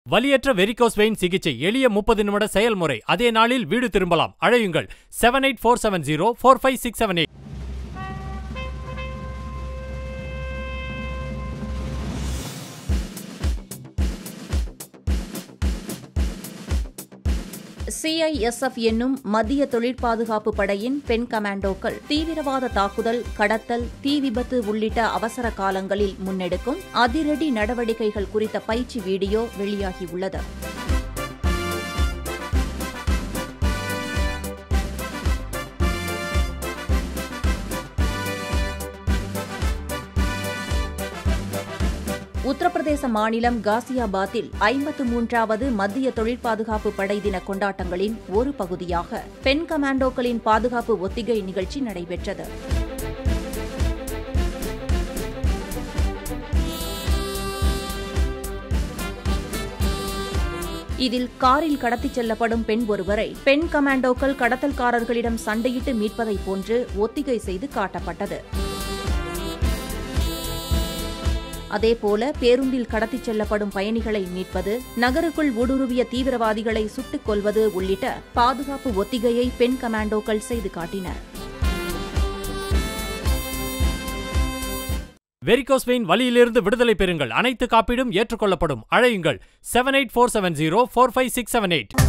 வலியற்ற varicose vein சிகிச்சை எளிய முப்பது நிமிட செயல்முறை அதே நாளில் வீடு திரும்பலாம் அழையுங்கள் seven eight four seven zero four five six seven eight CISF என்னும் மத்திய தொழிற்பாதுகாப்பு படையின் பெண் கமாண்டோக்கள் தீவிரவாத தாக்குதல் கடத்தல் தீ விபத்து உள்ளிட்ட அவசர காலங்களில் முன்னெடுக்கும் அதிரடி நடவடிக்கைகள் குறித்த பயிற்சி வீடியோ வெளியாகியுள்ளது உத்தரப்பிரதேச மாநிலம் காசியாபாத்தில் ஐம்பத்து மூன்றாவது மத்திய தொழிற்பாதுகாப்பு படை தின கொண்டாட்டங்களின் ஒரு பகுதியாக பெண் கமாண்டோக்களின் பாதுகாப்பு ஒத்திகை நிகழ்ச்சி நடைபெற்றது இதில் காரில் கடத்திச் செல்லப்படும் பெண் ஒருவரை பெண் கமாண்டோக்கள் கடத்தல்காரர்களிடம் சண்டையிட்டு மீட்பதைப் போன்று ஒத்திகை செய்து காட்டப்பட்டது அதேபோல பேருந்தில் கடத்திச் செல்லப்படும் பயணிகளை மீட்பது நகருக்குள் ஊடுருவிய தீவிரவாதிகளை சுட்டுக் கொல்வது உள்ளிட்ட பாதுகாப்பு ஒத்திகையை பெண் கமாண்டோக்கள் செய்து காட்டினர் வெரிகோஸ் வெயின் வலியிலிருந்து விடுதலை பெறுங்கள் அனைத்து காப்பீடும் ஏற்றுக்கொள்ளப்படும் அழையுங்கள் seven eight four seven zero four five six seven eight